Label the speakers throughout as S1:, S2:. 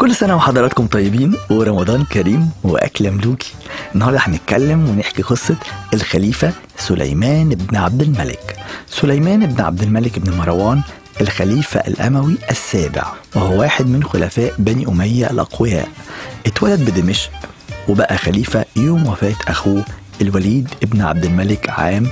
S1: كل سنة وحضراتكم طيبين ورمضان كريم وأكل ملوكي النهاردة هنتكلم ونحكي قصة الخليفة سليمان بن عبد الملك سليمان بن عبد الملك بن مروان الخليفة الأموي السابع وهو واحد من خلفاء بني أمية الأقوياء اتولد بدمشق وبقى خليفة يوم وفاة أخوه الوليد بن عبد الملك عام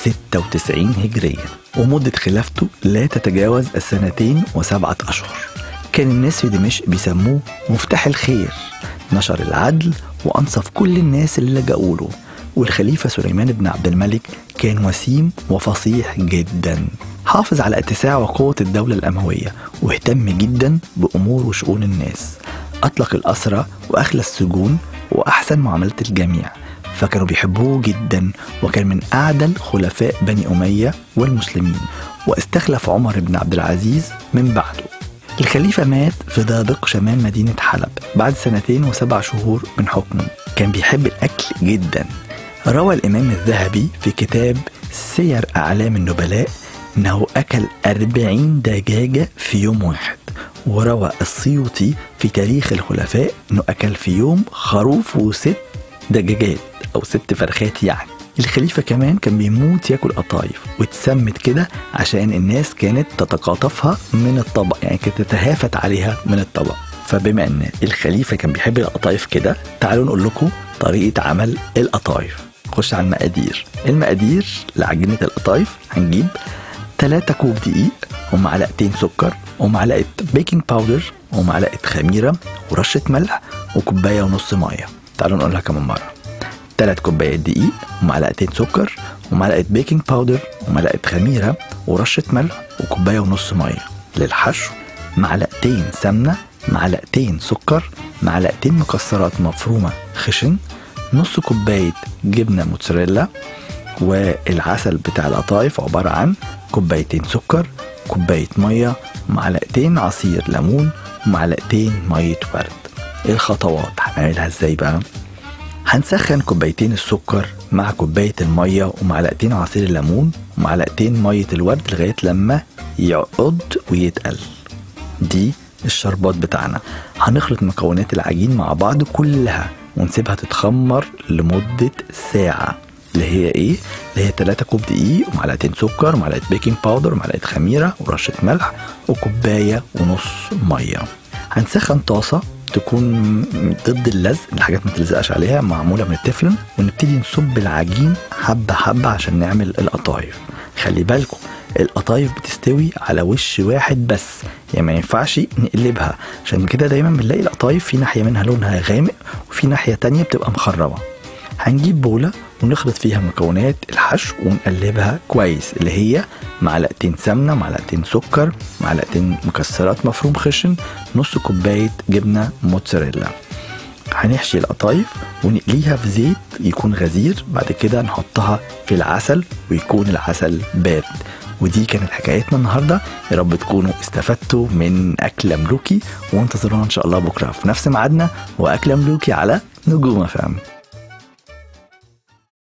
S1: 96 هجريا ومدة خلافته لا تتجاوز السنتين وسبعة أشهر كان الناس في دمشق بيسموه مفتاح الخير نشر العدل وأنصف كل الناس اللي لجأوا له والخليفة سليمان بن عبد الملك كان وسيم وفصيح جدا حافظ على اتساع وقوة الدولة الأموية واهتم جدا بأمور وشؤون الناس أطلق الأسرى وأخلى السجون وأحسن معاملة الجميع فكانوا بيحبوه جدا وكان من أعدل خلفاء بني أمية والمسلمين واستخلف عمر بن عبد العزيز من بعده الخليفة مات في دابق شمال مدينة حلب بعد سنتين وسبع شهور من حكمه كان بيحب الأكل جدا روى الإمام الذهبي في كتاب سير أعلام النبلاء إنه أكل أربعين دجاجة في يوم واحد وروى السيوطي في تاريخ الخلفاء إنه أكل في يوم خروف وست دجاجات أو ست فرخات يعني الخليفة كمان كان بيموت ياكل قطايف واتسمت كده عشان الناس كانت تتقاطفها من الطبق يعني كانت تتهافت عليها من الطبق فبما ان الخليفة كان بيحب القطايف كده تعالوا نقول لكم طريقة عمل القطايف نخش على المقادير المقادير لعجينة القطايف هنجيب 3 كوب دقيق ومعلقتين سكر ومعلقة بيكنج باودر ومعلقة خميرة ورشة ملح وكوباية ونص مية تعالوا نقولها كمان مرة 3 كوبايات دقيق ومعلقتين سكر ومعلقة بيكنج باودر ومعلقة خميرة ورشة ملح وكوباية ونص مية للحشو معلقتين سمنة معلقتين سكر معلقتين مكسرات مفرومة خشن نص كوباية جبنة موتزاريلا والعسل بتاع القطايف عبارة عن كوبايتين سكر كوباية مية معلقتين عصير ليمون ومعلقتين مية ورد الخطوات هنعملها ازاي بقى هنسخن كوبايتين السكر مع كوباية المية ومعلقتين عصير الليمون ومعلقتين مية الورد لغاية لما يعقد ويتقل دي الشربات بتاعنا هنخلط مكونات العجين مع بعض كلها ونسيبها تتخمر لمدة ساعة اللي هي ايه؟ اللي هي 3 كوب دقيق ومعلقتين سكر ومعلقة بيكنج باودر ومعلقة خميرة ورشة ملح وكوباية ونص مية هنسخن طاسة تكون ضد اللزق الحاجات ما تلزقش عليها معمولة من التفلون ونبتدي نصب العجين حبة حبة عشان نعمل القطايف خلي بالكم القطايف بتستوي على وش واحد بس يعني ما ينفعش نقلبها عشان كده دايما بنلاقي القطايف في ناحية منها لونها غامق وفي ناحية تانية بتبقى مخربة هنجيب بولة ونخلط فيها مكونات الحشو ونقلبها كويس اللي هي معلقتين سمنة معلقتين سكر معلقتين مكسرات مفروم خشن نص كوباية جبنة موتزاريلا هنحشي القطايف ونقليها في زيت يكون غزير بعد كده نحطها في العسل ويكون العسل بارد ودي كانت حكايتنا النهارده يا رب تكونوا استفدتوا من اكله ملوكي وانتظرونا ان شاء الله بكره في نفس ميعادنا واكله ملوكي على نجوم فهم